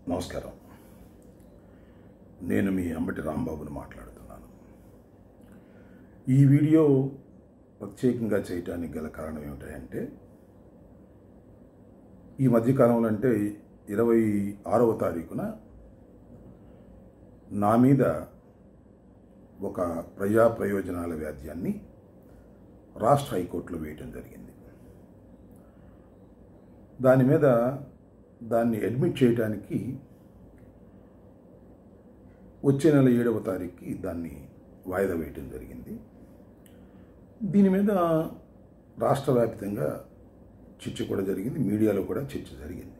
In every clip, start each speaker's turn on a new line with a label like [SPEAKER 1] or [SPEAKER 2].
[SPEAKER 1] నమస్కారం నేను మీ అంబటి రాంబాబుని మాట్లాడుతున్నాను ఈ వీడియో ప్రత్యేకంగా చేయటానికి గల కారణం ఏమిటంటే ఈ మధ్యకాలంలో అంటే ఇరవై ఆరవ తారీఖున నా మీద ఒక ప్రజా ప్రయోజనాల వ్యాజ్యాన్ని రాష్ట్ర హైకోర్టులో వేయటం జరిగింది దాని మీద దాన్ని అడ్మిట్ చేయడానికి వచ్చే నెల ఏడవ తారీఖుకి దాన్ని వాయిదా వేయటం జరిగింది దీని మీద రాష్ట్ర వ్యాప్తంగా చర్చ కూడా జరిగింది మీడియాలో కూడా చర్చ జరిగింది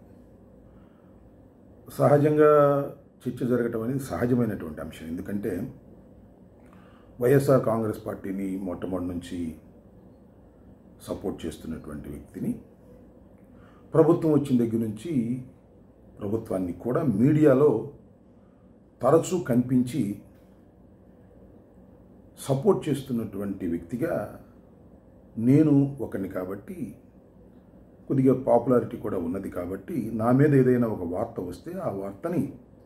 [SPEAKER 1] సహజంగా చర్చ జరగటం అనేది సహజమైనటువంటి అంశం ఎందుకంటే వైఎస్ఆర్ కాంగ్రెస్ పార్టీని మొట్టమొదటి నుంచి సపోర్ట్ చేస్తున్నటువంటి వ్యక్తిని ప్రభుత్వం వచ్చిన దగ్గర నుంచి ప్రభుత్వాన్ని కూడా మీడియాలో తరచూ కనిపించి సపోర్ట్ చేస్తున్నటువంటి వ్యక్తిగా నేను ఒకని కాబట్టి కొద్దిగా పాపులారిటీ కూడా ఉన్నది కాబట్టి నా మీద ఏదైనా ఒక వార్త వస్తే ఆ వార్తని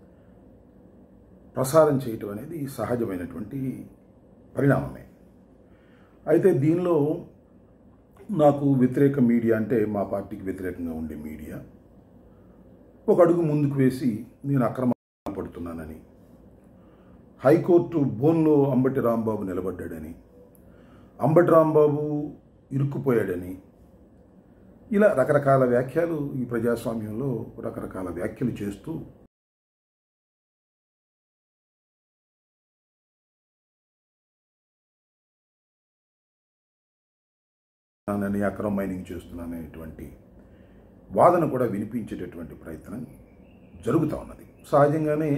[SPEAKER 1] ప్రసారం చేయటం అనేది సహజమైనటువంటి పరిణామమే అయితే దీనిలో నాకు వ్యతిరేక మీడియా అంటే మా పార్టీకి వ్యతిరేకంగా ఉండే మీడియా ఒక అడుగు ముందుకు వేసి నేను అక్రమ పడుతున్నానని హైకోర్టు బోన్లో అంబటి రాంబాబు నిలబడ్డాడని అంబటి రాంబాబు ఇరుక్కుపోయాడని ఇలా రకరకాల వ్యాఖ్యలు ఈ ప్రజాస్వామ్యంలో రకరకాల వ్యాఖ్యలు చేస్తూ చేస్తున్నానని అక్రమ మైనింగ్ చేస్తున్నాననేటువంటి వాదన కూడా వినిపించేటటువంటి ప్రయత్నం జరుగుతూ ఉన్నది సహజంగానే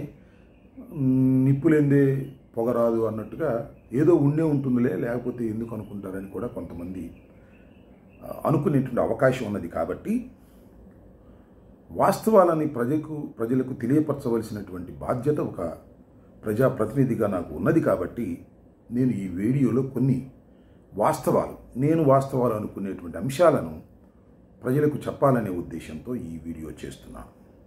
[SPEAKER 1] నిప్పులేందే పొగరాదు అన్నట్టుగా ఏదో ఉండే ఉంటుందిలే లేకపోతే ఎందుకు అనుకుంటారని కూడా కొంతమంది అనుకునేటువంటి అవకాశం ఉన్నది కాబట్టి వాస్తవాలని ప్రజలకు ప్రజలకు తెలియపరచవలసినటువంటి బాధ్యత ఒక ప్రజాప్రతినిధిగా నాకు ఉన్నది కాబట్టి నేను ఈ వీడియోలో కొన్ని వాస్తవాలు నేను వాస్తవాలు అనుకునేటువంటి అంశాలను ప్రజలకు చెప్పాలనే ఉద్దేశంతో ఈ వీడియో చేస్తున్నాను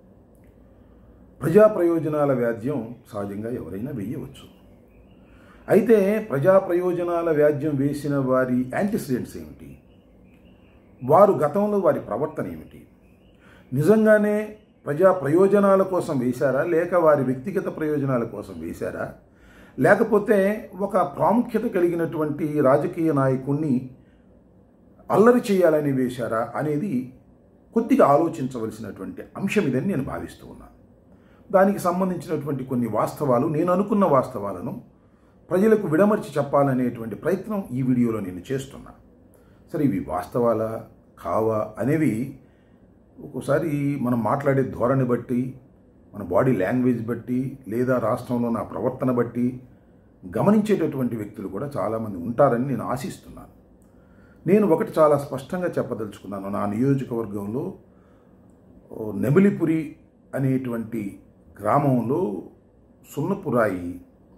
[SPEAKER 1] ప్రజా ప్రయోజనాల వ్యాజ్యం సహజంగా ఎవరైనా వేయవచ్చు అయితే ప్రజా ప్రయోజనాల వ్యాజ్యం వేసిన వారి యాంటిసిడెంట్స్ ఏమిటి వారు గతంలో వారి ప్రవర్తన ఏమిటి నిజంగానే ప్రజా ప్రయోజనాల కోసం వేశారా లేక వారి వ్యక్తిగత ప్రయోజనాల కోసం వేశారా లేకపోతే ఒక ప్రాముఖ్యత కలిగినటువంటి రాజకీయ నాయకుణ్ణి అల్లరి చేయాలని వేశారా అనేది కొద్దిగా ఆలోచించవలసినటువంటి అంశం ఇదని నేను భావిస్తూ ఉన్నాను దానికి సంబంధించినటువంటి కొన్ని వాస్తవాలు నేను అనుకున్న వాస్తవాలను ప్రజలకు విడమర్చి చెప్పాలనేటువంటి ప్రయత్నం ఈ వీడియోలో నేను చేస్తున్నా సరే ఇవి వాస్తవాలా కావా అనేవి ఒక్కోసారి మనం మాట్లాడే ధోరణి బట్టి మన బాడీ లాంగ్వేజ్ బట్టి లేదా రాష్ట్రంలో నా ప్రవర్తన బట్టి గమనించేటటువంటి వ్యక్తులు కూడా చాలామంది ఉంటారని నేను ఆశిస్తున్నాను నేను ఒకటి చాలా స్పష్టంగా చెప్పదలుచుకున్నాను నా నియోజకవర్గంలో నెమిలిపురి అనేటువంటి గ్రామంలో సున్నపురాయి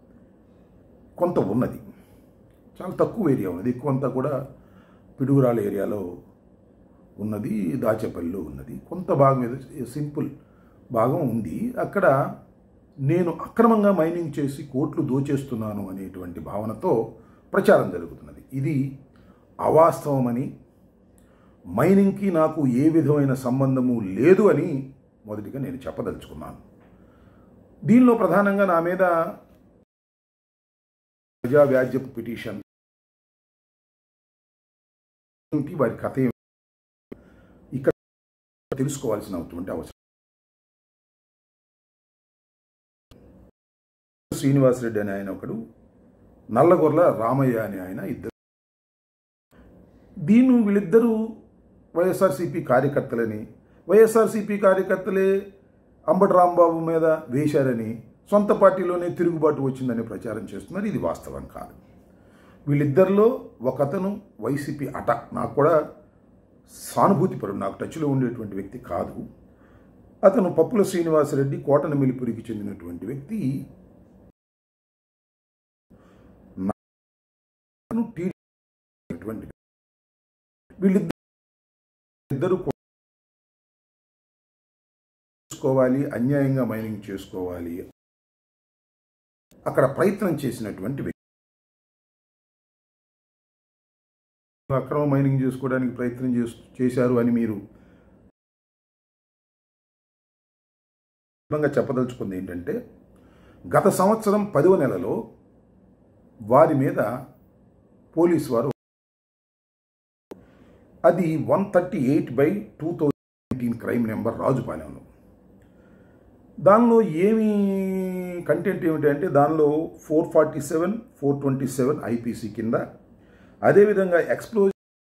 [SPEAKER 1] కొంత ఉన్నది చాలా తక్కువ ఏరియా ఉన్నది ఎక్కువంతా కూడా పిడుగురాల ఏరియాలో ఉన్నది దాచేపల్లిలో ఉన్నది కొంత భాగం ఏదో సింపుల్ భాగం ఉంది అక్కడ నేను అక్రమంగా మైనింగ్ చేసి కోట్లు దోచేస్తున్నాను అనేటువంటి భావనతో ప్రచారం జరుగుతున్నది ఇది అవాస్తవమని మైనింగ్కి నాకు ఏ విధమైన సంబంధము లేదు అని మొదటిగా నేను చెప్పదలుచుకున్నాను దీనిలో ప్రధానంగా నా మీద ప్రజా వ్యాజ్యపు పిటిషన్ వారి కథ ఇక్కడ తెలుసుకోవాల్సినటువంటి అవసరం శ్రీనివాసరెడ్డి అనే ఆయన ఒకడు నల్లగొర్ల రామయ్య అనే ఆయన ఇద్దరు దీన్ని వీళ్ళిద్దరూ వైఎస్ఆర్సీపీ కార్యకర్తలని వైఎస్ఆర్సీపీ కార్యకర్తలే అంబటి రాంబాబు మీద వేశారని సొంత పార్టీలోనే తిరుగుబాటు వచ్చిందని ప్రచారం చేస్తున్నారు ఇది వాస్తవం కాదు వీళ్ళిద్దరిలో ఒకతను వైసీపీ అట నాకు కూడా సానుభూతిపరుడు నాకు టచ్లో ఉండేటువంటి వ్యక్తి కాదు అతను పప్పుల శ్రీనివాసరెడ్డి కోటన మిలిపురికి చెందినటువంటి వ్యక్తి వీళ్ళిద్దరు చేసుకోవాలి అన్యాయంగా మైనింగ్ చేసుకోవాలి అక్కడ ప్రయత్నం చేసినటువంటి వ్యక్తి అక్రమ మైనింగ్ చేసుకోవడానికి ప్రయత్నం చేస్ చేశారు అని మీరు సందర్భంగా చెప్పదలుచుకుంది ఏంటంటే గత సంవత్సరం పదవ నెలలో వారి మీద పోలీసు వారు అది one thirty eight by two thousand eighteen crime number రాజుపాలెంలో దానిలో ఏమి కంటెంట్ ఏమిటంటే దానిలో four forty seven four twenty seven IPC కింద అదేవిధంగా ఎక్స్ప్లోజ్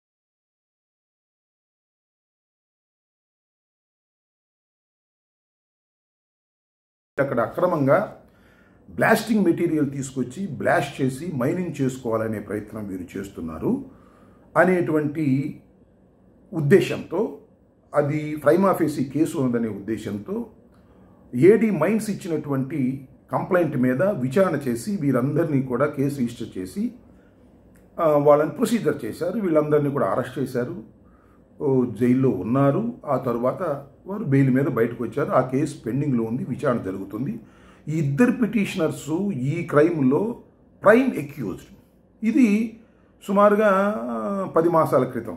[SPEAKER 1] అక్కడ అక్రమంగా బ్లాస్టింగ్ మెటీరియల్ తీసుకొచ్చి బ్లాస్ట్ చేసి మైనింగ్ చేసుకోవాలనే ప్రయత్నం వీరు చేస్తున్నారు అనేటువంటి ఉద్దేశంతో అది ప్రైమాఫేసి కేసు ఉందనే ఉద్దేశంతో ఏడీ మైన్స్ ఇచ్చినటువంటి కంప్లైంట్ మీద విచారణ చేసి వీరందరినీ కూడా కేసు రిజిస్టర్ చేసి ఆ, వాళ్ళని ప్రొసీజర్ చేశారు వీళ్ళందరినీ కూడా అరెస్ట్ చేశారు ఓ, జైల్లో ఉన్నారు ఆ తర్వాత వారు బెయిల్ మీద బయటకు వచ్చారు ఆ కేసు పెండింగ్లో ఉంది విచారణ జరుగుతుంది ఈ ఇద్దరు పిటిషనర్స్ ఈ క్రైమ్లో ప్రైమ్ ఎక్యూజ్డ్ ఇది సుమారుగా ఆ, పది మాసాల క్రితం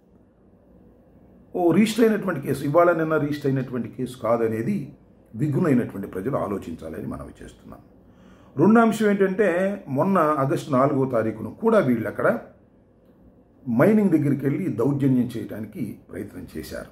[SPEAKER 1] ఓ రిజిస్టర్ అయినటువంటి కేసు ఇవాళ నిన్న రిజిస్టర్ అయినటువంటి కేసు కాదనేది విఘ్నులైనటువంటి ప్రజలు ఆలోచించాలని మనవి చేస్తున్నాం రెండో అంశం ఏంటంటే మొన్న ఆగస్టు నాలుగో తారీఖున కూడా వీళ్ళు అక్కడ మైనింగ్ దగ్గరికి వెళ్ళి దౌర్జన్యం చేయడానికి ప్రయత్నం చేశారు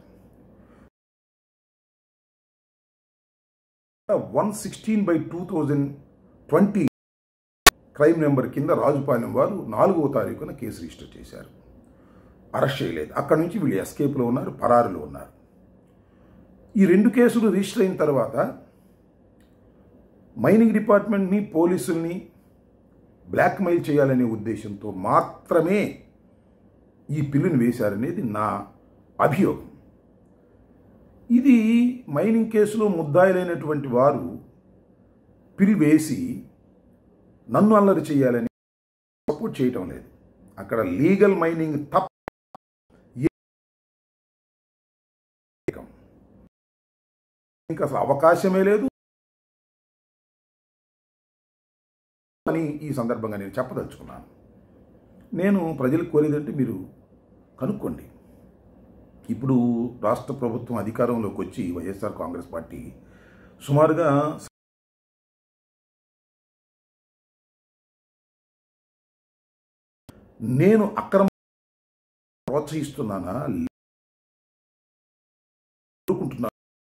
[SPEAKER 1] one sixteen by two thousand twenty crime number కింద రాజుపాలెం వారు నాలుగో తారీఖున కేసు రిజిస్టర్ చేశారు అరెస్ట్ చేయలేదు అక్కడ నుంచి వీళ్ళు ఎస్కేప్లో ఉన్నారు పరారులో ఉన్నారు ఈ రెండు కేసులు రిజిస్టర్ అయిన తర్వాత మైనింగ్ డిపార్ట్మెంట్ని పోలీసుల్ని బ్లాక్మెయిల్ చేయాలనే ఉద్దేశంతో మాత్రమే ఈ పిల్లుని వేశారనేది నా అభియోగం ఇది మైనింగ్ కేసులో ముద్దాయిలైనటువంటి వారు పిలివేసి నన్ను అల్లరి చేయాలని సపోర్ట్ చేయటం లేదు అక్కడ లీగల్ మైనింగ్ తప్ప ఇంకా అసలు అవకాశమే లేదు అని ఈ సందర్భంగా నేను చెప్పదలుచుకున్నాను నేను ప్రజలకు కోరేదంటే మీరు కనుక్కోండి ఇప్పుడు రాష్ట్ర ప్రభుత్వం అధికారంలోకి వచ్చి వైఎస్ఆర్ కాంగ్రెస్ పార్టీ సుమారుగా నేను అక్రమ ప్రోత్సహిస్తున్నానా కోరుకుంటున్నా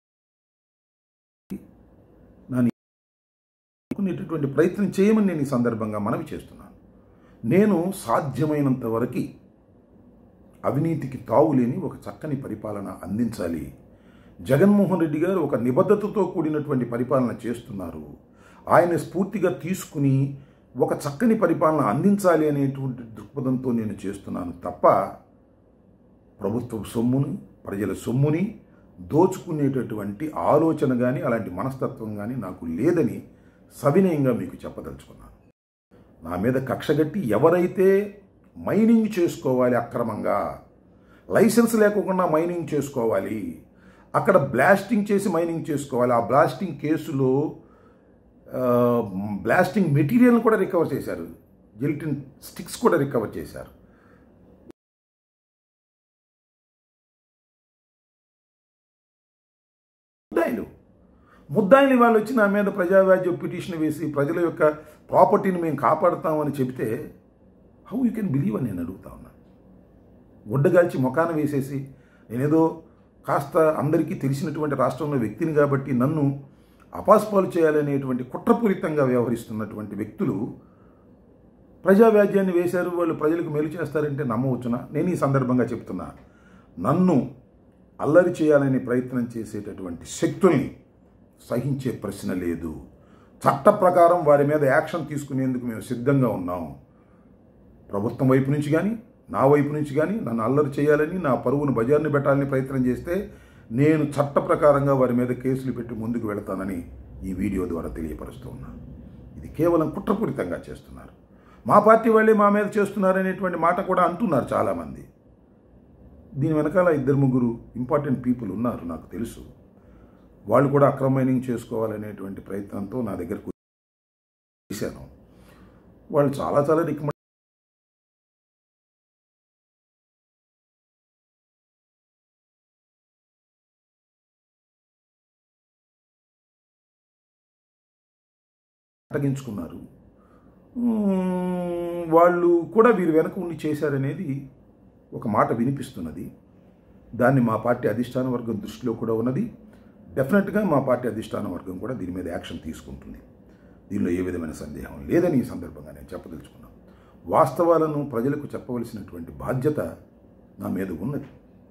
[SPEAKER 1] నన్ను అనుకునేటటువంటి ప్రయత్నం చేయమని నేను ఈ సందర్భంగా మనవి చేస్తున్నాను నేను సాధ్యమైనంత వరకు అవినీతికి తావులేని ఒక చక్కని పరిపాలన అందించాలి జగన్మోహన్ రెడ్డి గారు ఒక నిబద్ధతతో కూడినటువంటి పరిపాలన చేస్తున్నారు ఆయన స్ఫూర్తిగా తీసుకుని ఒక చక్కని పరిపాలన అందించాలి అనేటువంటి దృక్పథంతో నేను చేస్తున్నాను తప్ప ప్రభుత్వ సొమ్ముని ప్రజల సొమ్ముని దోచుకునేటటువంటి ఆలోచన కానీ అలాంటి మనస్తత్వం కానీ నాకు లేదని సవినయంగా మీకు చెప్పదలుచుకున్నాను నా మీద కక్షగట్టి ఎవరైతే మైనింగ్ చేసుకోవాలి అక్రమంగా లైసెన్స్ లేకుండా మైనింగ్ చేసుకోవాలి అక్కడ బ్లాస్టింగ్ చేసి మైనింగ్ చేసుకోవాలి ఆ బ్లాస్టింగ్ కేసులో ఆ, బ్లాస్టింగ్ మెటీరియల్ని కూడా రికవర్ చేశారు జిల్టిన్ స్టిక్స్ కూడా రికవర్ చేశారు ముద్దాయిలు ముద్దాయిలు వాళ్ళు వచ్చి నా మీద ప్రజావ్యాజ్య పిటిషన్ వేసి ప్రజల యొక్క ప్రాపర్టీని మేము కాపాడుతామని చెబితే హౌ యూ కెన్ బిలీవ్ అని నేను అడుగుతా ఉన్నా గుడ్డగాల్చి ముఖాన వేసేసి నేనేదో కాస్త అందరికీ తెలిసినటువంటి రాష్ట్రంలో వ్యక్తిని కాబట్టి నన్ను అపాస్పాలు చేయాలనేటువంటి కుట్రపూరితంగా వ్యవహరిస్తున్నటువంటి వ్యక్తులు ప్రజావ్యాజ్యాన్ని వేశారు వాళ్ళు ప్రజలకు మేలు చేస్తారంటే నమ్మవచ్చునా నేను ఈ సందర్భంగా చెప్తున్నా నన్ను అల్లరి చేయాలని ప్రయత్నం చేసేటటువంటి శక్తుల్ని సహించే ప్రశ్న లేదు చట్ట ప్రకారం వారి మీద యాక్షన్ తీసుకునేందుకు మేము సిద్ధంగా ఉన్నాం ప్రభుత్వం వైపు నుంచి కానీ నా వైపు నుంచి కానీ నన్ను అల్లరి చేయాలని నా పరువును బజార్ని పెట్టాలని ప్రయత్నం చేస్తే నేను చట్ట ప్రకారంగా వారి మీద కేసులు పెట్టి ముందుకు వెళతానని ఈ వీడియో ద్వారా తెలియపరుస్తూ ఉన్నాను ఇది కేవలం కుట్రపూరితంగా చేస్తున్నారు మా పార్టీ వాళ్ళే మా మీద చేస్తున్నారనేటువంటి మాట కూడా అంటున్నారు చాలామంది దీని వెనకాల ఇద్దరు ముగ్గురు ఇంపార్టెంట్ పీపుల్ ఉన్నారు నాకు తెలుసు వాళ్ళు కూడా అక్రమ మైనింగ్ చేసుకోవాలనేటువంటి ప్రయత్నంతో నా దగ్గరకు చేశాను వాళ్ళు చాలా చాలా రికమెండ్ అటగించుకున్నారు మ్మ్, వాళ్ళు కూడా వీరు వెనక ఉండి చేశారనేది ఒక మాట వినిపిస్తున్నది దాన్ని మా పార్టీ అధిష్టాన వర్గం దృష్టిలో కూడా ఉన్నది డెఫినెట్గా మా పార్టీ అధిష్టాన వర్గం కూడా దీని మీద యాక్షన్ తీసుకుంటుంది దీనిలో ఏ విధమైన సందేహం లేదని ఈ సందర్భంగా నేను చెప్పదలుచుకున్నాను వాస్తవాలను ప్రజలకు చెప్పవలసినటువంటి బాధ్యత నా మీద ఉన్నది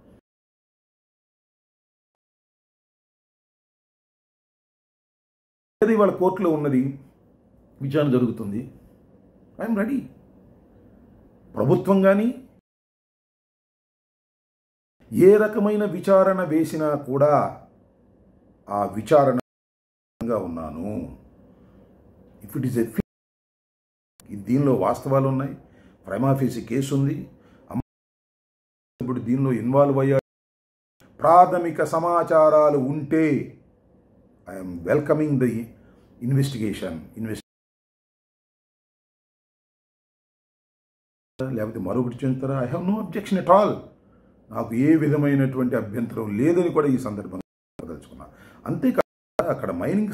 [SPEAKER 1] అది వాళ్ళ కోర్టులో ఉన్నది విచారణ జరుగుతుంది ఐఎమ్ రెడీ ప్రభుత్వం కానీ ఏ రకమైన విచారణ వేసినా కూడా ఆ విచారణగా ఉన్నాను ఇఫ్ ఇట్ ఈస్ ఎ దీనిలో వాస్తవాలు ఉన్నాయి ప్రైమాఫీసి కేసు ఉంది అమ్మ ఇప్పుడు దీనిలో ఇన్వాల్వ్ అయ్యాడు ప్రాథమిక సమాచారాలు ఉంటే I'm welcoming the investigation invest లేకపోతే మరొకటి చెందుతారా I have no objection at all నాకు ఏ విధమైనటువంటి అభ్యంతరం లేదని కూడా ఈ సందర్భంగా చెప్పదలుచుకున్నా అంతేకాదు అక్కడ మైనింగ్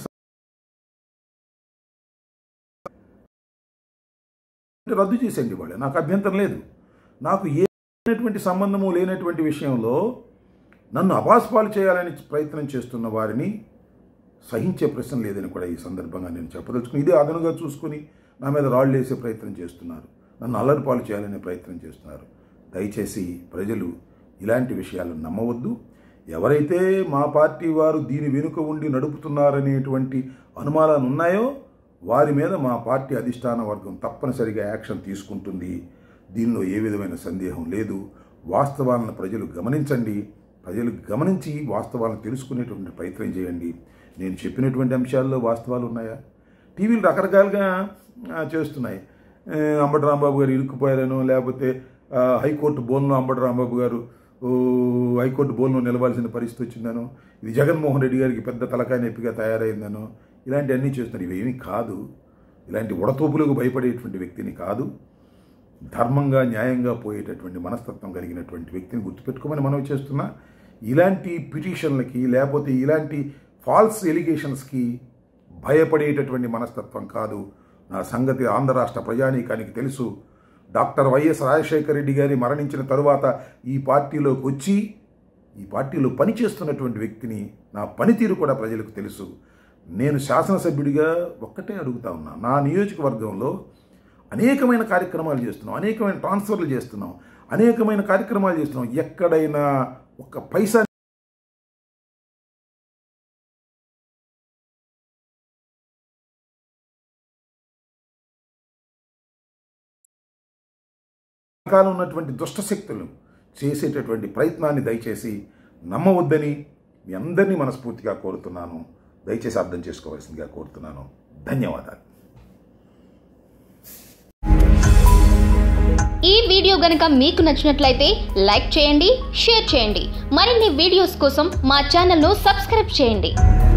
[SPEAKER 1] రద్దు చేసేయండి వాళ్ళు నాకు అభ్యంతరం లేదు నాకు ఏ లేనటువంటి సంబంధము లేనటువంటి విషయంలో నన్ను అపాస్పాలు చేయాలని ప్రయత్నం చేస్తున్న వారిని సహించే ప్రశ్న లేదని కూడా ఈ సందర్భంగా నేను చెప్పదలుచుకుని ఇదే అదనుగా చూసుకుని నా మీద రాళ్ళు వేసే ప్రయత్నం చేస్తున్నారు నన్ను అల్లరిపాలు చేయాలనే ప్రయత్నం చేస్తున్నారు దయచేసి ప్రజలు ఇలాంటి విషయాలను నమ్మవద్దు ఎవరైతే మా పార్టీ వారు దీని వెనుక ఉండి నడుపుతున్నారనేటువంటి అనుమానాలు ఉన్నాయో వారి మీద మా పార్టీ అధిష్టాన వర్గం తప్పనిసరిగా యాక్షన్ తీసుకుంటుంది దీనిలో ఏ విధమైన సందేహం లేదు వాస్తవాలను ప్రజలు గమనించండి ప్రజలు గమనించి వాస్తవాలను తెలుసుకునేటువంటి ప్రయత్నం చేయండి నేను చెప్పినటువంటి అంశాల్లో వాస్తవాలు ఉన్నాయా టీవీలు రకరకాలుగా ఆ, చేస్తున్నాయి ఆ, అంబటి రాంబాబు గారు ఇరుక్కుపోయారనో లేకపోతే ఆ, హైకోర్టు బోన్లో అంబటి రాంబాబు గారు ఓ, హైకోర్టు బోన్లో నిలవాల్సిన పరిస్థితి వచ్చిందనో ఇది జగన్మోహన్ రెడ్డి గారికి పెద్ద తలకాయ నొప్పిగా తయారైందనో ఇలాంటివన్నీ చేస్తున్నారు ఇవేమీ కాదు ఇలాంటి ఉడతోపులకు భయపడేటువంటి వ్యక్తిని కాదు ధర్మంగా న్యాయంగా పోయేటటువంటి మనస్తత్వం కలిగినటువంటి వ్యక్తిని గుర్తుపెట్టుకోమని మనం చేస్తున్నా ఇలాంటి పిటిషన్లకి లేకపోతే ఇలాంటి ఫాల్స్ ఎలిగేషన్స్కి భయపడేటటువంటి మనస్తత్వం కాదు నా సంగతి ఆంధ్ర రాష్ట్ర ప్రజానీకానికి తెలుసు డాక్టర్ వైఎస్ రాజశేఖర రెడ్డి గారి మరణించిన తరువాత ఈ పార్టీలోకి వచ్చి ఈ పార్టీలో పనిచేస్తున్నటువంటి వ్యక్తిని నా పనితీరు కూడా ప్రజలకు తెలుసు నేను శాసనసభ్యుడిగా ఒక్కటే అడుగుతా ఉన్నా నా నియోజకవర్గంలో అనేకమైన కార్యక్రమాలు చేస్తున్నాం అనేకమైన ట్రాన్స్ఫర్లు చేస్తున్నాం అనేకమైన కార్యక్రమాలు చేస్తున్నాం ఎక్కడైనా ఒక పైసా రకాల ఉన్నటువంటి దుష్టశక్తులు చేసేటటువంటి ప్రయత్నాన్ని దయచేసి నమ్మవద్దని మీ అందరినీ మనస్ఫూర్తిగా కోరుతున్నాను దయచేసి అర్థం చేసుకోవాల్సిందిగా కోరుతున్నాను ధన్యవాదాలు
[SPEAKER 2] ఈ వీడియో గనక మీకు నచ్చినట్లయితే లైక్ చేయండి షేర్ చేయండి మరిన్ని వీడియోస్ కోసం మా ఛానల్ను సబ్స్క్రైబ్ చేయండి